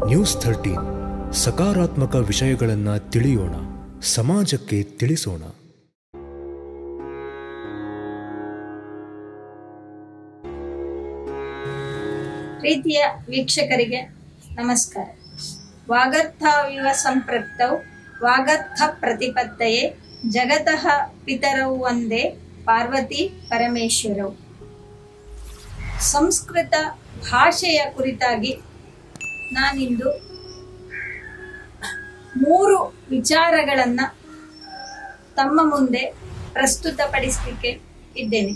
News thirteen ಸಕಾರಾತ್ಮಕ ವಿಷಯಗಳನ್ನು ತಿಳಿಯೋಣ ಸಮಾಜಕ್ಕೆ ತಿಳಿಸೋಣ ಪ್ರೀತಿಯ ವೀಕ್ಷಕರಿಗೆ ನಮಸ್ಕಾರ ವಾಗರ್ಥವಿವ ಸಂಪೃಕ್ತೌ ವಾಗರ್ಥ ಪ್ರತಿಪತ್ತಯೇ ಜಗತಃ ಪಿತರೌ ಒಂದೇ ಪಾರ್ವತಿ ಪರಮೇಶ್ವರೌ ಸಂಸ್ಕೃತ ಭಾಷೆಯ ಕುರಿತಾಗಿ ನಾನಿಂದು ಮೂರು ವಿಚಾರಗಳನ್ನು ತಮ್ಮ ಮುಂದೆ ಪ್ರಸ್ತುತಪಡಿಸಲಿಕ್ಕೆ ಇದ್ದೇನೆ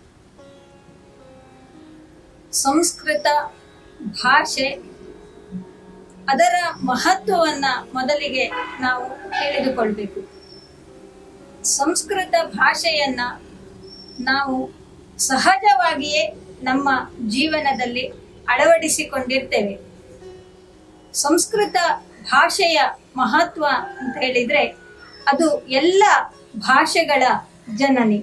ಸಂಸ್ಕೃತ ಭಾಷೆ ಅದರ ಮಹತ್ವವನ್ನ ಮೊದಲಿಗೆ ನಾವು ತಿಳಿದುಕೊಳ್ಬೇಕು ಸಂಸ್ಕೃತ ಭಾಷೆಯನ್ನ ನಾವು ಸಹಜವಾಗಿಯೇ ನಮ್ಮ ಜೀವನದಲ್ಲಿ ಅಳವಡಿಸಿಕೊಂಡಿರ್ತೇವೆ ಸಂಸ್ಕೃತ ಭಾಷೆಯ ಮಹತ್ವ ಅಂತ ಹೇಳಿದ್ರೆ ಅದು ಎಲ್ಲ ಭಾಷೆಗಳ ಜನನಿ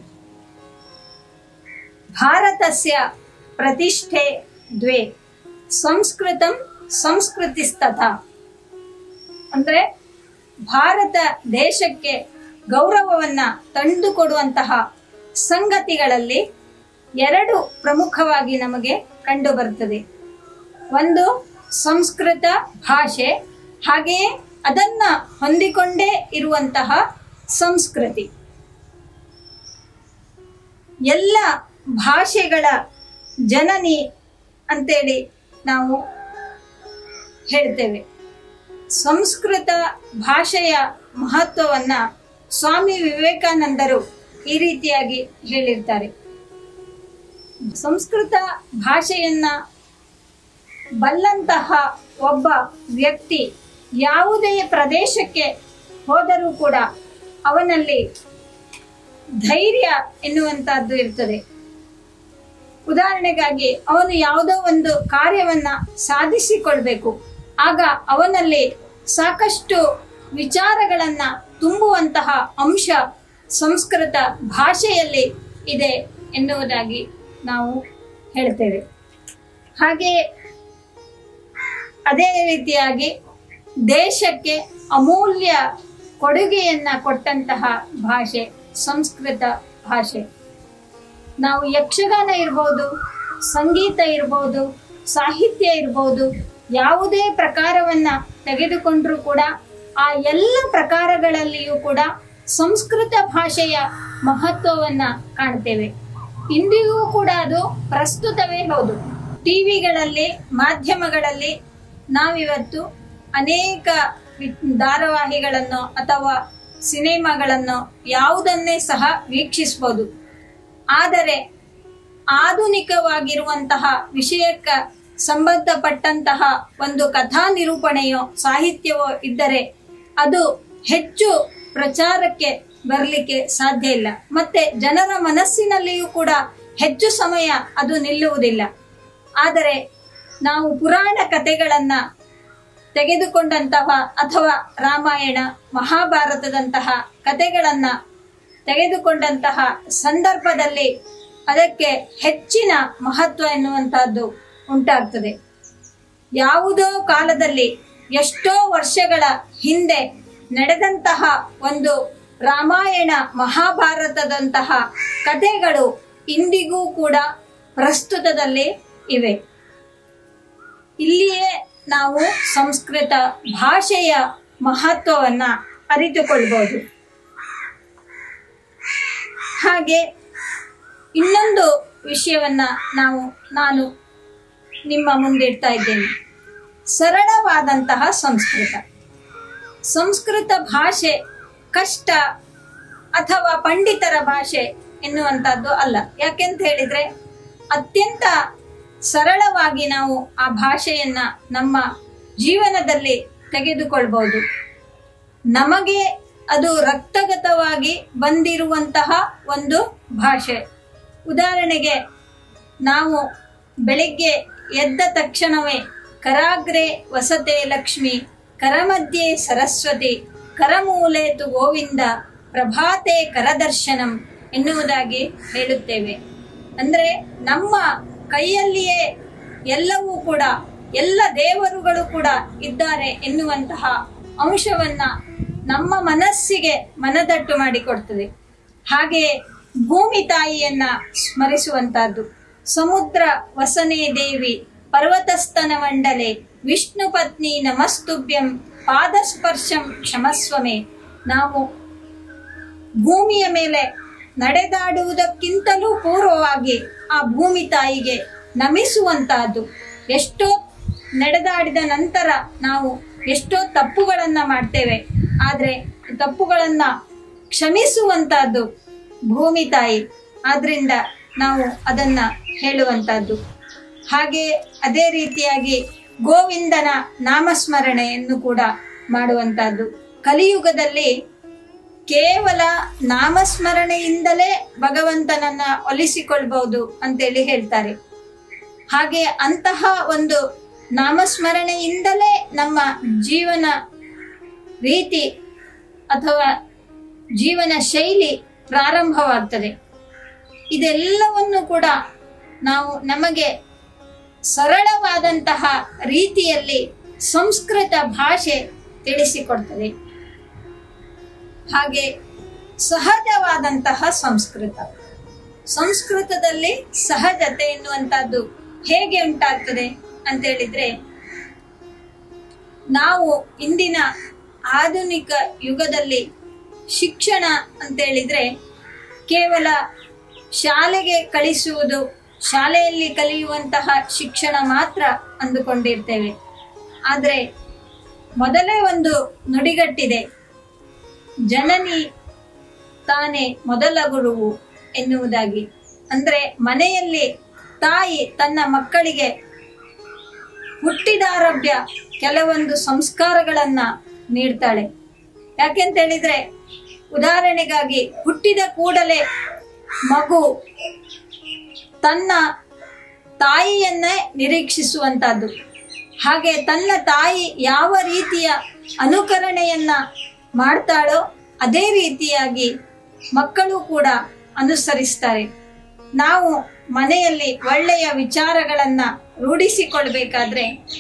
ಭಾರತಸ್ಯ ಪ್ರತಿಷ್ಠೆ ದ್ವೇ ಸಂಸ್ಕೃತಂ ಸಂಸ್ಕೃತಿಸ್ತಥ ಅಂದ್ರೆ ಭಾರತ ದೇಶಕ್ಕೆ ಗೌರವವನ್ನ ತಂದುಕೊಡುವಂತಹ ಸಂಗತಿಗಳಲ್ಲಿ ಎರಡು ಪ್ರಮುಖವಾಗಿ ನಮಗೆ ಕಂಡು ಬರ್ತದೆ ಒಂದು ಸಂಸ್ಕೃತ ಭಾಷೆ ಹಾಗೆಯೇ ಅದನ್ನ ಹೊಂದಿಕೊಂಡೇ ಇರುವಂತಹ ಸಂಸ್ಕೃತಿ ಎಲ್ಲ ಭಾಷೆಗಳ ಜನನಿ ಅಂತೇಳಿ ನಾವು ಹೇಳ್ತೇವೆ ಸಂಸ್ಕೃತ ಭಾಷೆಯ ಮಹತ್ವವನ್ನ ಸ್ವಾಮಿ ವಿವೇಕಾನಂದರು ಈ ರೀತಿಯಾಗಿ ಹೇಳಿರ್ತಾರೆ ಸಂಸ್ಕೃತ ಭಾಷೆಯನ್ನ ಬಲ್ಲಂತಹ ಒಬ್ಬ ವ್ಯಕ್ತಿ ಯಾವುದೇ ಪ್ರದೇಶಕ್ಕೆ ಹೋದರೂ ಕೂಡ ಅವನಲ್ಲಿ ಧೈರ್ಯ ಎನ್ನುವಂತಹದ್ದು ಇರ್ತದೆ ಉದಾಹರಣೆಗಾಗಿ ಅವನು ಯಾವುದೋ ಒಂದು ಕಾರ್ಯವನ್ನ ಸಾಧಿಸಿಕೊಳ್ಬೇಕು ಆಗ ಅವನಲ್ಲಿ ಸಾಕಷ್ಟು ವಿಚಾರಗಳನ್ನ ತುಂಬುವಂತಹ ಅಂಶ ಸಂಸ್ಕೃತ ಭಾಷೆಯಲ್ಲಿ ಇದೆ ಎನ್ನುವುದಾಗಿ ನಾವು ಹೇಳ್ತೇವೆ ಹಾಗೆ ಅದೇ ರೀತಿಯಾಗಿ ದೇಶಕ್ಕೆ ಅಮೂಲ್ಯ ಕೊಡುಗೆಯನ್ನ ಕೊಟ್ಟಂತಹ ಭಾಷೆ ಸಂಸ್ಕೃತ ಭಾಷೆ ನಾವು ಯಕ್ಷಗಾನ ಇರ್ಬೋದು ಸಂಗೀತ ಇರ್ಬೋದು ಸಾಹಿತ್ಯ ಇರ್ಬೋದು ಯಾವುದೇ ಪ್ರಕಾರವನ್ನ ತೆಗೆದುಕೊಂಡ್ರೂ ಕೂಡ ಆ ಎಲ್ಲ ಪ್ರಕಾರಗಳಲ್ಲಿಯೂ ಕೂಡ ಸಂಸ್ಕೃತ ಭಾಷೆಯ ಮಹತ್ವವನ್ನ ಕಾಣ್ತೇವೆ ಇಂದಿಗೂ ಕೂಡ ಅದು ಪ್ರಸ್ತುತವೇ ಹೌದು ಟಿವಿಗಳಲ್ಲಿ ಮಾಧ್ಯಮಗಳಲ್ಲಿ ನಾವಿವತ್ತು ಅನೇಕ ಧಾರಾವಾಹಿಗಳನ್ನು ಅಥವಾ ಸಿನಿಮಾಗಳನ್ನು ಯಾವುದನ್ನೇ ಸಹ ವೀಕ್ಷಿಸಬಹುದು ಆದರೆ ಆಧುನಿಕವಾಗಿರುವಂತಹ ವಿಷಯಕ್ಕ ಸಂಬಂಧಪಟ್ಟಂತಹ ಒಂದು ಕಥಾ ನಿರೂಪಣೆಯೋ ಸಾಹಿತ್ಯವೋ ಇದ್ದರೆ ಅದು ಹೆಚ್ಚು ಪ್ರಚಾರಕ್ಕೆ ಬರಲಿಕ್ಕೆ ಸಾಧ್ಯ ಇಲ್ಲ ಮತ್ತೆ ಜನರ ಮನಸ್ಸಿನಲ್ಲಿಯೂ ಕೂಡ ಹೆಚ್ಚು ಸಮಯ ಅದು ನಿಲ್ಲುವುದಿಲ್ಲ ಆದರೆ ನಾವು ಪುರಾಣ ಕಥೆಗಳನ್ನ ತೆಗೆದುಕೊಂಡಂತಹ ಅಥವಾ ರಾಮಾಯಣ ಮಹಾಭಾರತದಂತಹ ಕಥೆಗಳನ್ನ ತೆಗೆದುಕೊಂಡಂತಹ ಸಂದರ್ಭದಲ್ಲಿ ಅದಕ್ಕೆ ಹೆಚ್ಚಿನ ಮಹತ್ವ ಎನ್ನುವಂತಹದ್ದು ಉಂಟಾಗ್ತದೆ ಯಾವುದೋ ಕಾಲದಲ್ಲಿ ಎಷ್ಟೋ ವರ್ಷಗಳ ಹಿಂದೆ ನಡೆದಂತಹ ಒಂದು ರಾಮಾಯಣ ಮಹಾಭಾರತದಂತಹ ಕಥೆಗಳು ಇಂದಿಗೂ ಕೂಡ ಪ್ರಸ್ತುತದಲ್ಲಿ ಇವೆ ಇಲ್ಲಿಯೇ ನಾವು ಸಂಸ್ಕೃತ ಭಾಷೆಯ ಮಹತ್ವವನ್ನ ಅರಿತುಕೊಳ್ಬಹುದು ಹಾಗೆ ಇನ್ನೊಂದು ವಿಷಯವನ್ನ ನಾವು ನಾನು ನಿಮ್ಮ ಮುಂದಿಡ್ತಾ ಇದ್ದೇನೆ ಸರಳವಾದಂತಹ ಸಂಸ್ಕೃತ ಸಂಸ್ಕೃತ ಭಾಷೆ ಕಷ್ಟ ಅಥವಾ ಪಂಡಿತರ ಭಾಷೆ ಎನ್ನುವಂತಹದ್ದು ಅಲ್ಲ ಯಾಕೆಂತ ಹೇಳಿದ್ರೆ ಅತ್ಯಂತ ಸರಳವಾಗಿ ನಾವು ಆ ಭಾಷೆಯನ್ನ ನಮ್ಮ ಜೀವನದಲ್ಲಿ ತೆಗೆದುಕೊಳ್ಬಹುದು ನಮಗೆ ಅದು ರಕ್ತಗತವಾಗಿ ಬಂದಿರುವಂತಹ ಒಂದು ಭಾಷೆ ಉದಾಹರಣೆಗೆ ನಾವು ಬೆಳಿಗ್ಗೆ ಎದ್ದ ತಕ್ಷಣವೇ ಕರಾಗ್ರೆ ವಸತೆ ಲಕ್ಷ್ಮಿ ಕರಮಧ್ಯೆ ಸರಸ್ವತಿ ಕರಮೂಲೆ ತು ಗೋವಿಂದ ಪ್ರಭಾತೆ ಕರದರ್ಶನಂ ಎನ್ನುವುದಾಗಿ ಹೇಳುತ್ತೇವೆ ಅಂದ್ರೆ ನಮ್ಮ ಕೈಯಲ್ಲಿಯೇ ಎಲ್ಲವೂ ಕೂಡ ಎಲ್ಲ ದೇವರುಗಳು ಕೂಡ ಇದ್ದಾರೆ ಎನ್ನುವಂತಹ ಅಂಶವನ್ನ ನಮ್ಮ ಮನಸ್ಸಿಗೆ ಮನದಟ್ಟು ಮಾಡಿಕೊಡ್ತದೆ ಹಾಗೆಯೇ ಭೂಮಿ ತಾಯಿಯನ್ನ ಸ್ಮರಿಸುವಂತಹದ್ದು ಸಮುದ್ರ ವಸನೆ ದೇವಿ ಪರ್ವತಸ್ತನ ಮಂಡಲೆ ವಿಷ್ಣು ಪತ್ನಿ ನಮಸ್ತುಭ್ಯಂ ಪಾದಸ್ಪರ್ಶಂ ಕ್ಷಮಸ್ವಮೆ ನಾವು ಭೂಮಿಯ ಮೇಲೆ ನಡೆದಾಡುವುದಕ್ಕಿಂತಲೂ ಪೂರ್ವವಾಗಿ ಆ ಭೂಮಿ ತಾಯಿಗೆ ನಮಿಸುವಂತಹದ್ದು ಎಷ್ಟೋ ನಡೆದಾಡಿದ ನಂತರ ನಾವು ಎಷ್ಟೋ ತಪ್ಪುಗಳನ್ನ ಮಾಡ್ತೇವೆ ಆದ್ರೆ ತಪ್ಪುಗಳನ್ನ ಕ್ಷಮಿಸುವಂತಹದ್ದು ಭೂಮಿ ತಾಯಿ ಆದ್ರಿಂದ ನಾವು ಅದನ್ನ ಹೇಳುವಂತಹದ್ದು ಹಾಗೆ ಅದೇ ರೀತಿಯಾಗಿ ಗೋವಿಂದನ ನಾಮಸ್ಮರಣೆಯನ್ನು ಕೂಡ ಮಾಡುವಂತಹದ್ದು ಕಲಿಯುಗದಲ್ಲಿ ಕೇವಲ ನಾಮಸ್ಮರಣೆಯಿಂದಲೇ ಭಗವಂತನನ್ನ ಒಲಿಸಿಕೊಳ್ಬಹುದು ಅಂತೇಳಿ ಹೇಳ್ತಾರೆ ಹಾಗೆ ಅಂತಹ ಒಂದು ನಾಮಸ್ಮರಣೆಯಿಂದಲೇ ನಮ್ಮ ಜೀವನ ರೀತಿ ಅಥವಾ ಜೀವನ ಶೈಲಿ ಪ್ರಾರಂಭವಾಗ್ತದೆ ಇದೆಲ್ಲವನ್ನು ಕೂಡ ನಾವು ನಮಗೆ ಸರಳವಾದಂತಹ ರೀತಿಯಲ್ಲಿ ಸಂಸ್ಕೃತ ಭಾಷೆ ತಿಳಿಸಿಕೊಡ್ತದೆ ಹಾಗೆ ಸಹಜವಾದಂತಹ ಸಂಸ್ಕೃತ ಸಂಸ್ಕೃತದಲ್ಲಿ ಸಹಜತೆ ಎನ್ನುವಂತಹದ್ದು ಹೇಗೆ ಉಂಟಾಗ್ತದೆ ಅಂತ ಹೇಳಿದ್ರೆ ನಾವು ಇಂದಿನ ಆಧುನಿಕ ಯುಗದಲ್ಲಿ ಶಿಕ್ಷಣ ಅಂತ ಹೇಳಿದ್ರೆ ಕೇವಲ ಶಾಲೆಗೆ ಕಳಿಸುವುದು ಶಾಲೆಯಲ್ಲಿ ಕಲಿಯುವಂತಹ ಶಿಕ್ಷಣ ಮಾತ್ರ ಅಂದುಕೊಂಡಿರ್ತೇವೆ ಆದರೆ ಮೊದಲೇ ಒಂದು ನುಡಿಗಟ್ಟಿದೆ ಜನನಿ ತಾನೇ ಮೊದಲ ಗುರುವು ಎನ್ನುವುದಾಗಿ ಅಂದ್ರೆ ಮನೆಯಲ್ಲಿ ತಾಯಿ ತನ್ನ ಮಕ್ಕಳಿಗೆ ಹುಟ್ಟಿದಾರಭ್ಯ ಕೆಲವೊಂದು ಸಂಸ್ಕಾರಗಳನ್ನ ನೀಡ್ತಾಳೆ ಯಾಕೆಂತ ಹೇಳಿದ್ರೆ ಉದಾಹರಣೆಗಾಗಿ ಹುಟ್ಟಿದ ಕೂಡಲೇ ಮಗು ತನ್ನ ತಾಯಿಯನ್ನೇ ನಿರೀಕ್ಷಿಸುವಂತಹದ್ದು ಹಾಗೆ ತನ್ನ ತಾಯಿ ಯಾವ ರೀತಿಯ ಅನುಕರಣೆಯನ್ನ ಮಾಡ್ತಾಳೋ ಅದೇ ರೀತಿಯಾಗಿ ಮಕ್ಕಳು ಕೂಡ ಅನುಸರಿಸ್ತಾರೆ ನಾವು ಮನೆಯಲ್ಲಿ ಒಳ್ಳೆಯ ವಿಚಾರಗಳನ್ನ ರೂಢಿಸಿಕೊಳ್ಬೇಕಾದ್ರೆ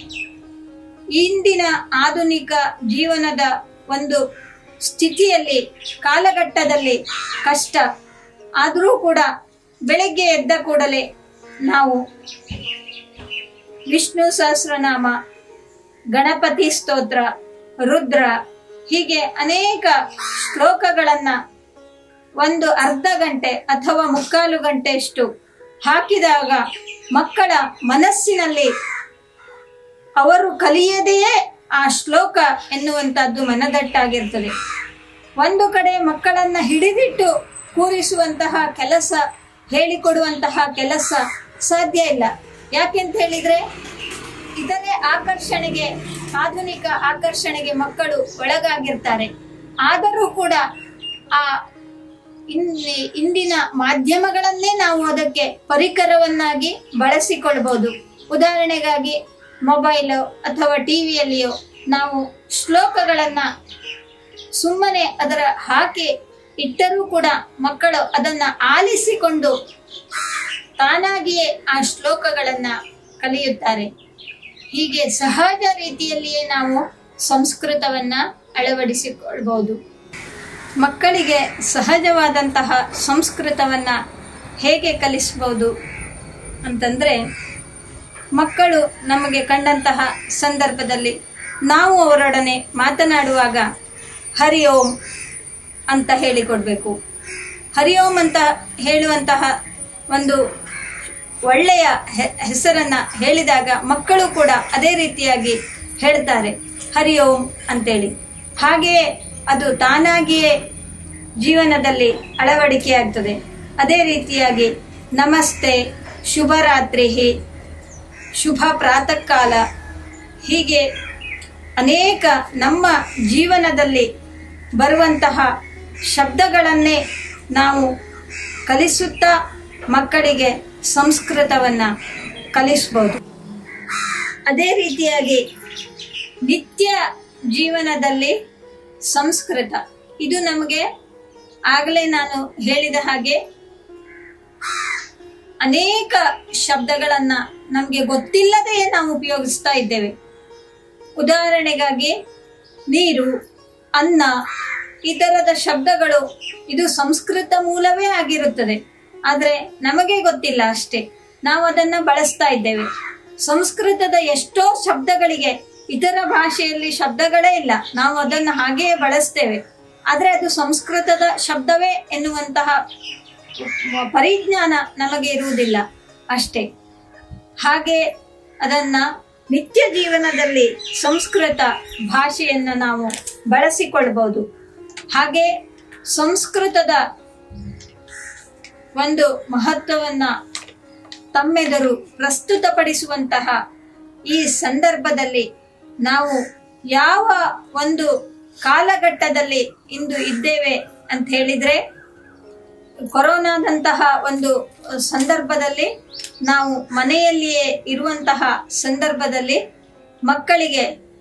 ಇಂದಿನ ಆಧುನಿಕ ಜೀವನದ ಒಂದು ಸ್ಥಿತಿಯಲ್ಲಿ ಕಾಲಘಟ್ಟದಲ್ಲಿ ಕಷ್ಟ ಆದರೂ ಕೂಡ ಬೆಳಗ್ಗೆ ಎದ್ದ ಕೂಡಲೇ ನಾವು ವಿಷ್ಣು ಸಹಸ್ರನಾಮ ಗಣಪತಿ ಸ್ತೋತ್ರ ರುದ್ರ ಹೀಗೆ ಅನೇಕ ಶ್ಲೋಕಗಳನ್ನ ಒಂದು ಅರ್ಧ ಗಂಟೆ ಅಥವಾ ಮುಕ್ಕಾಲು ಗಂಟೆಯಷ್ಟು ಹಾಕಿದಾಗ ಮಕ್ಕಳ ಮನಸ್ಸಿನಲ್ಲಿ ಅವರು ಕಲಿಯದೆಯೇ ಆ ಶ್ಲೋಕ ಎನ್ನುವಂತಹದ್ದು ಮನದಟ್ಟಾಗಿರ್ತದೆ ಒಂದು ಕಡೆ ಮಕ್ಕಳನ್ನ ಹಿಡಿದಿಟ್ಟು ಕೂರಿಸುವಂತಹ ಕೆಲಸ ಹೇಳಿಕೊಡುವಂತಹ ಕೆಲಸ ಸಾಧ್ಯ ಇಲ್ಲ ಯಾಕೆಂತ ಹೇಳಿದ್ರೆ ಇತರೆ ಆಕರ್ಷಣೆಗೆ ಆಧುನಿಕ ಆಕರ್ಷಣೆಗೆ ಮಕ್ಕಳು ಒಳಗಾಗಿರ್ತಾರೆ ಆದರೂ ಕೂಡ ಆ ಇಲ್ಲಿ ಇಂದಿನ ಮಾಧ್ಯಮಗಳನ್ನೇ ನಾವು ಅದಕ್ಕೆ ಪರಿಕರವನ್ನಾಗಿ ಬಳಸಿಕೊಳ್ಬಹುದು ಉದಾಹರಣೆಗಾಗಿ ಮೊಬೈಲು ಅಥವಾ ಟಿವಿಯಲ್ಲಿಯೋ ನಾವು ಶ್ಲೋಕಗಳನ್ನ ಸುಮ್ಮನೆ ಅದರ ಹಾಕಿ ಇಟ್ಟರೂ ಕೂಡ ಮಕ್ಕಳು ಅದನ್ನ ಆಲಿಸಿಕೊಂಡು ತಾನಾಗಿಯೇ ಆ ಶ್ಲೋಕಗಳನ್ನ ಕಲಿಯುತ್ತಾರೆ ಹೀಗೆ ಸಹಜ ರೀತಿಯಲ್ಲಿಯೇ ನಾವು ಸಂಸ್ಕೃತವನ್ನ ಅಳವಡಿಸಿಕೊಳ್ಬಹುದು ಮಕ್ಕಳಿಗೆ ಸಹಜವಾದಂತಹ ಸಂಸ್ಕೃತವನ್ನ ಹೇಗೆ ಕಲಿಸಬಹುದು ಅಂತಂದ್ರೆ ಮಕ್ಕಳು ನಮಗೆ ಕಂಡಂತಹ ಸಂದರ್ಭದಲ್ಲಿ ನಾವು ಅವರೊಡನೆ ಮಾತನಾಡುವಾಗ ಹರಿ ಓಂ ಅಂತ ಹೇಳಿಕೊಡ್ಬೇಕು ಹರಿ ಓಂ ಅಂತ ಹೇಳುವಂತಹ ಒಂದು ಒಳ್ಳೆಯ ಹೆ- ಹೆಸರನ್ನ ಹೇಳಿದಾಗ ಮಕ್ಕಳು ಕೂಡ ಅದೇ ರೀತಿಯಾಗಿ ಹೇಳ್ತಾರೆ ಹರಿ ಓಂ ಅಂತೇಳಿ ಹಾಗೆಯೇ ಅದು ತಾನಾಗಿಯೇ ಜೀವನದಲ್ಲಿ ಅಳವಡಿಕೆಯಾಗ್ತದೆ ಅದೇ ರೀತಿಯಾಗಿ ನಮಸ್ತೆ ಶುಭರಾತ್ರಿ ಶುಭ ಪ್ರಾತಃ ಕಾಲ ಹೀಗೆ ಅನೇಕ ನಮ್ಮ ಜೀವನದಲ್ಲಿ ಬರುವಂತಹ ಶಬ್ದಗಳನ್ನೇ ನಾವು ಕಲಿಸುತ್ತಾ ಮಕ್ಕಳಿಗೆ ಸಂಸ್ಕೃತವನ್ನು ಕಲಿಸ್ಬೋದು ಅದೇ ರೀತಿಯಾಗಿ ನಿತ್ಯ ಜೀವನದಲ್ಲಿ ಸಂಸ್ಕೃತ ಇದು ನಮಗೆ ಆಗಲೇ ನಾನು ಹೇಳಿದ ಹಾಗೆ ಅನೇಕ ಶಬ್ದಗಳನ್ನ ನಮಗೆ ಗೊತ್ತಿಲ್ಲದೆಯೇ ನಾವು ಉಪಯೋಗಿಸ್ತಾ ಇದ್ದೇವೆ ಉದಾಹರಣೆಗಾಗಿ ನೀರು ಅನ್ನ ಈ ತರದ ಶಬ್ದಗಳು ಇದು ಸಂಸ್ಕೃತ ಮೂಲವೇ ಆಗಿರುತ್ತದೆ ಆದ್ರೆ ನಮಗೆ ಗೊತ್ತಿಲ್ಲ ಅಷ್ಟೇ ನಾವು ಅದನ್ನ ಬಳಸ್ತಾ ಇದ್ದೇವೆ ಸಂಸ್ಕೃತದ ಎಷ್ಟೋ ಶಬ್ದಗಳಿಗೆ ಇತರ ಭಾಷೆಯಲ್ಲಿ ಶಬ್ದಗಳೇ ಇಲ್ಲ ನಾವು ಅದನ್ನು ಹಾಗೆಯೇ ಬಳಸ್ತೇವೆ ಆದ್ರೆ ಅದು ಸಂಸ್ಕೃತದ ಶಬ್ದವೇ ಎನ್ನುವಂತಹ ಪರಿಜ್ಞಾನ ನಮಗೆ ಇರುವುದಿಲ್ಲ ಅಷ್ಟೇ ಹಾಗೆ ಅದನ್ನ ನಿತ್ಯ ಜೀವನದಲ್ಲಿ ಸಂಸ್ಕೃತ ಭಾಷೆಯನ್ನು ನಾವು ಬಳಸಿಕೊಳ್ಬಹುದು ಹಾಗೆ ಸಂಸ್ಕೃತದ ಒಂದು ಮಹತ್ವವನ್ನ ತಮ್ಮೆದುರು ಪ್ರಸ್ತುತಪಡಿಸುವಂತಹ ಈ ಸಂದರ್ಭದಲ್ಲಿ ನಾವು ಯಾವ ಒಂದು ಕಾಲಘಟ್ಟದಲ್ಲಿ ಇಂದು ಇದ್ದೇವೆ ಅಂತ ಹೇಳಿದ್ರೆ ಕೊರೋನಾದಂತಹ ಒಂದು ಸಂದರ್ಭದಲ್ಲಿ ನಾವು ಮನೆಯಲ್ಲಿಯೇ ಇರುವಂತಹ ಸಂದರ್ಭದಲ್ಲಿ ಮಕ್ಕಳಿಗೆ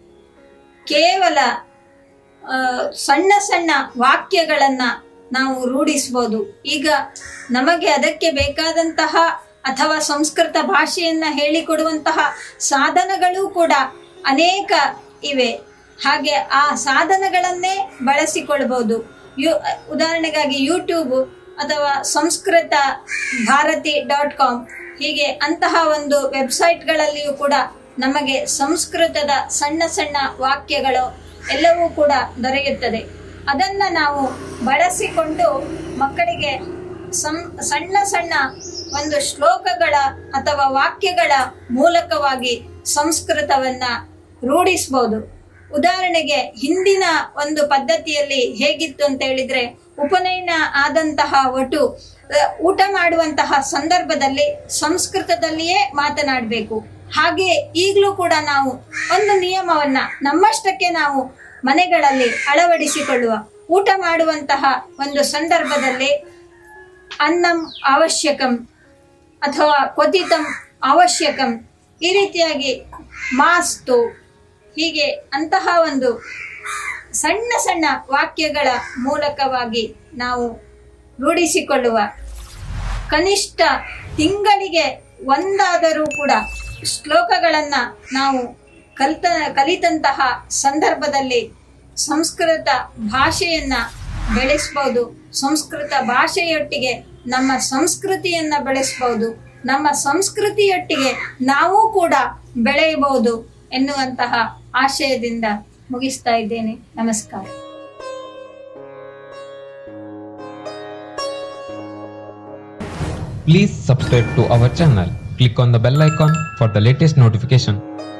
ಕೇವಲ ಆ, ಸಣ್ಣ ಸಣ್ಣ ವಾಕ್ಯಗಳನ್ನ ನಾವು ರೂಢಿಸ್ಬೋದು ಈಗ ನಮಗೆ ಅದಕ್ಕೆ ಬೇಕಾದಂತಹ ಅಥವಾ ಸಂಸ್ಕೃತ ಭಾಷೆಯನ್ನ ಹೇಳಿಕೊಡುವಂತಹ ಸಾಧನಗಳು ಕೂಡ ಅನೇಕ ಇವೆ ಹಾಗೆ ಆ ಸಾಧನಗಳನ್ನೇ ಬಳಸಿಕೊಳ್ಬಹುದು ಯು ಉದಾಹರಣೆಗಾಗಿ ಯೂಟ್ಯೂಬ್ ಅಥವಾ ಸಂಸ್ಕೃತ ಭಾರತಿ ಡಾಟ್ ಕಾಮ್ ಹೀಗೆ ಅಂತಹ ಒಂದು ವೆಬ್ಸೈಟ್ಗಳಲ್ಲಿಯೂ ಕೂಡ ನಮಗೆ ಸಂಸ್ಕೃತದ ಸಣ್ಣ ಸಣ್ಣ ವಾಕ್ಯಗಳು ಎಲ್ಲವೂ ಕೂಡ ದೊರೆಯುತ್ತದೆ ಅದನ್ನ ನಾವು ಬಳಸಿಕೊಂಡು ಮಕ್ಕಳಿಗೆ ಸಂ ಸಣ್ಣ ಸಣ್ಣ ಒಂದು ಶ್ಲೋಕಗಳ ಅಥವಾ ವಾಕ್ಯಗಳ ಮೂಲಕವಾಗಿ ಸಂಸ್ಕೃತವನ್ನ ರೂಢಿಸಬಹುದು ಉದಾಹರಣೆಗೆ ಹಿಂದಿನ ಒಂದು ಪದ್ಧತಿಯಲ್ಲಿ ಹೇಗಿತ್ತು ಅಂತ ಹೇಳಿದ್ರೆ ಉಪನಯನ ಆದಂತಹ ಒಟು ಅ, ಊಟ ಮಾಡುವಂತಹ ಸಂದರ್ಭದಲ್ಲಿ ಸಂಸ್ಕೃತದಲ್ಲಿಯೇ ಮಾತನಾಡಬೇಕು ಹಾಗೆ ಈಗಲೂ ಕೂಡ ನಾವು ಒಂದು ನಿಯಮವನ್ನ ನಮ್ಮಷ್ಟಕ್ಕೆ ನಾವು ಮನೆಗಳಲ್ಲಿ ಅಳವಡಿಸಿಕೊಳ್ಳುವ ಊಟ ಮಾಡುವಂತಹ ಒಂದು ಸಂದರ್ಭದಲ್ಲಿ ಅನ್ನಂ ಅವಶ್ಯಕಂ ಅಥವಾ ಕ್ವಥಿತಂ ಅವಶ್ಯಕಂ ಈ ರೀತಿಯಾಗಿ ಮಾಸ್ತು ಹೀಗೆ ಅಂತಹ ಒಂದು ಸಣ್ಣ ಸಣ್ಣ ವಾಕ್ಯಗಳ ಮೂಲಕವಾಗಿ ನಾವು ರೂಢಿಸಿಕೊಳ್ಳುವ ಕನಿಷ್ಠ ತಿಂಗಳಿಗೆ ಒಂದಾದರೂ ಕೂಡ ಶ್ಲೋಕಗಳನ್ನ ನಾವು ಕಲಿತ ಕಲಿತಂತಹ ಸಂದರ್ಭದಲ್ಲಿ ಸಂಸ್ಕೃತ ಭಾಷೆಯನ್ನ ಬೆಳೆಸ್ಬೋದು ಸಂಸ್ಕೃತ ಭಾಷೆಯೊಟ್ಟಿಗೆ ನಮ್ಮ ಸಂಸ್ಕೃತಿಯನ್ನ ಬೆಳೆಸ್ಬೋದು ನಮ್ಮ ಸಂಸ್ಕೃತಿಯೊಟ್ಟಿಗೆ ನಾವು ಕೂಡ ಬೆಳೆಯಬಹುದು ಎನ್ನುವಂತಹ ಆಶಯದಿಂದ ಮುಗಿಸ್ತಾ ಇದ್ದೇನೆ ನಮಸ್ಕಾರ Please subscribe to our channel. Click on the bell icon for the latest notification.